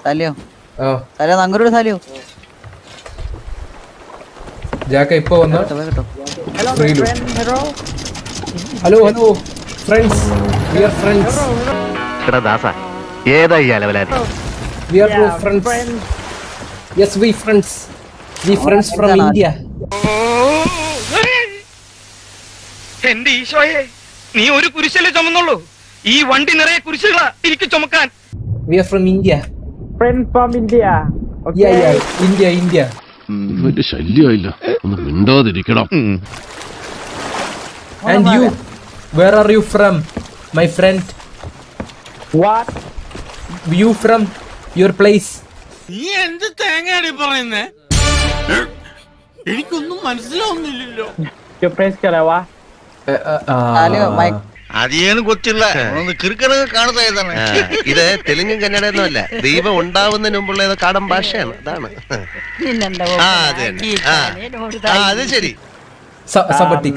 സാലിയോ ആ സാലിയോ നങ്കൂരോട് സാലിയോ ജാക്ക ഇപ്പൊ വന്ന കേട്ടോ പോയി കേട്ടോ ഫ്രീലു hello hello friends we are friends എടാ ദാസ ഏതാ ഈ അലവലാതി we are true friends yes we friends we friends from India എന്റെ ഈശോയെ നീ ഒരു കുരിശല്ലേ ചുമന്നുള്ളൂ ഈ വണ്ടി നിറയെ കുരിശുകളാ എനിക്ക് ചുമക്കാൻ we are from India Friend from India. Yeah yeah India India ഇവന്റെ ശല്യമായില്ല ഒന്ന് മിണ്ടാതിരിക്കണം and you where are you from my friend What? You from your place നീ എന്ത് തേങ്ങയാടി പറയുന്നേ എനിക്കൊന്നും മനസ്സിലാവുന്നില്ലല്ലോ Your place Karawa? സാലിയോ മൈക്ക് അധികം കൊച്ചില്ല ഒന്ന് കിറുക്കണ കാണുന്ന ഏതാണ് ഇത് തെലുങ്കും കന്നഡയൊന്നും അല്ല ദൈവം ഉണ്ടാവുന്നതിന് മുമ്പുള്ള ഏതോ കാടൻ ഭാഷയാണ് അതാണ് ആ അത് തന്നെ ആ ആ, അത് ശരി സബട്ടിക്ക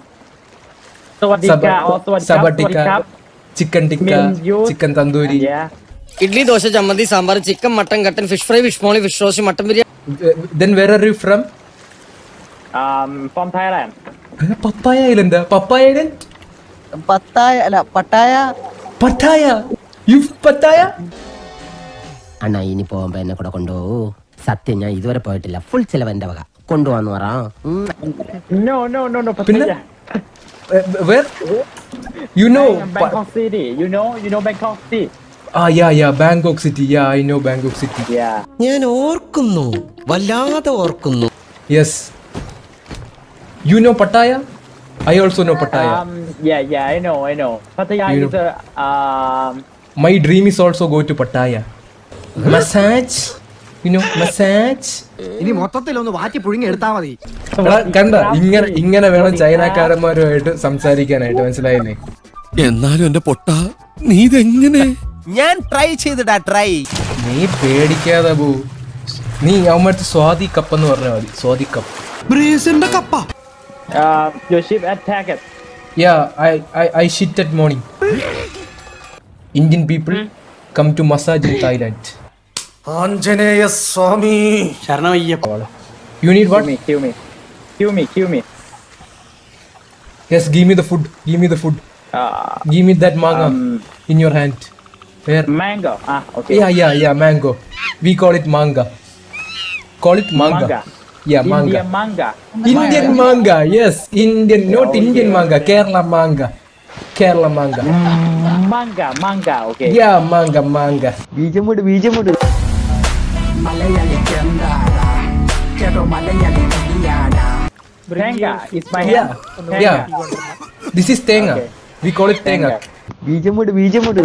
Sawadika or Sawadika. സബട്ടിക്ക chicken tikka Means you- chicken tandoori Yeah. Idli dosa chammanthi sambar chicken mutton കട്ടൻ fish fry fish molee fish roast mutton biryani then where are you from Um, from Thailand. Papaya island papaya island പത്തായ അല്ല പട്ടായ പട്ടായ യു പട്ടായ അണ്ണാ ഇനി പോകുമ്പോ എന്നെ കൂടെ കൊണ്ടുപോകൂ സത്യം ഞാൻ ഇതുവരെ പോയിട്ടില്ല ഫുൾ ചെലവ് എന്റെ വക കൊണ്ടുപോവാന്ന് പറ ഉം. No, no, no, no. പിന്നെ? Pattaya. Where you know Bangkok City. You know, you know Bangkok City. Ah yeah yeah Bangkok City yeah I know Bangkok City Yeah. ഞാൻ ഓർക്കുന്നു വല്ലാതെ ഓർക്കുന്നു yes you know Pattaya I also know Pattaya Um, yeah, yeah. I know, I know. Pattaya You is a um. My dream is also go to Pattaya massage you know massage ഇനി മൊത്തത്തിൽ ഒന്ന് വാറ്റി പുഴുങ്ങി എടുത്താ മതി എടാ കണ്ട ഇങ്ങനെ ഇങ്ങനെ വേണം ചൈനക്കാരന്മാരുമായിട്ട് സംസാരിക്കാനായിട്ട് മനസ്സിലായില്ലേ എന്നാലും എന്റെ പൊട്ട നീ ഇതെങ്ങനെ ഞാൻ ട്രൈ ചെയ്തിടാ ട്രൈ നീ പേടിക്കാതെ പോ നീ അവന്മാർക്ക് സ്വാതി കപ്പ് എന്ന് പറഞ്ഞാൽ മതി സ്വാതി കപ്പ് ബ്രീസിന്റെ കപ്പ Um, your ship attacked. Yeah I I I shit at morning Indian people come to massage in Thailand Anjaneya Swami ശരണമയ്യപ്പ you need Kill what me, kill me, kill me, kill me. Yes give me the food give me the food Uh, give me that manga um, in your hand where mango. Ah, okay. Yeah, yeah, yeah, mango. We call it manga. Call it manga. Manga. Yeah, manga. Indian manga. Indian manga, yes. Indian, not Okay. Indian manga. Kerala manga. Kerala manga. Manga, manga. Okay. Yeah, manga, manga. ബീജമുട് ബീജമുട് Tenga is my Yeah, hand. yeah. This is tenga. Okay. We call it tenga. ബീജമുട് ബീജമുട്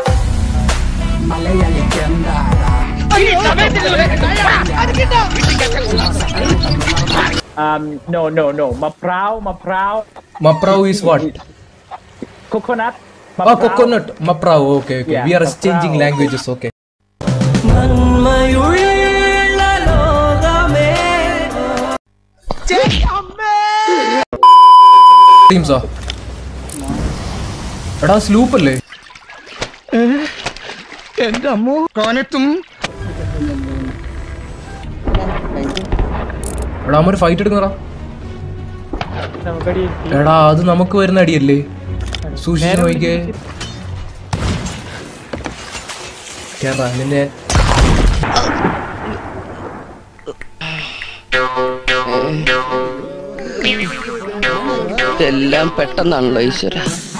Um, no, no, no. Maprao, maprao, Maprao is what? coconut. Oh, maprao. coconut. Maprao. Okay, okay. Yeah, We are maprao. changing languages. Okay. ടീംസോ എടാ സ്ലൂപ്പ് അല്ലേ എന്റെ അമ്മോ കോനെത്തും എടാ അമ്മ ഒരു ഫൈറ്റ് എടുക്കുന്നടാ Somebody എടാ അത് നമുക്ക് വരുന്ന അടിയല്ലേ സൂക്ഷിച്ച് നോക്കിക്കേ കേറാ നിന്നെ എല്ലാം പെട്ടെന്നാണല്ലോ ഈശ്വര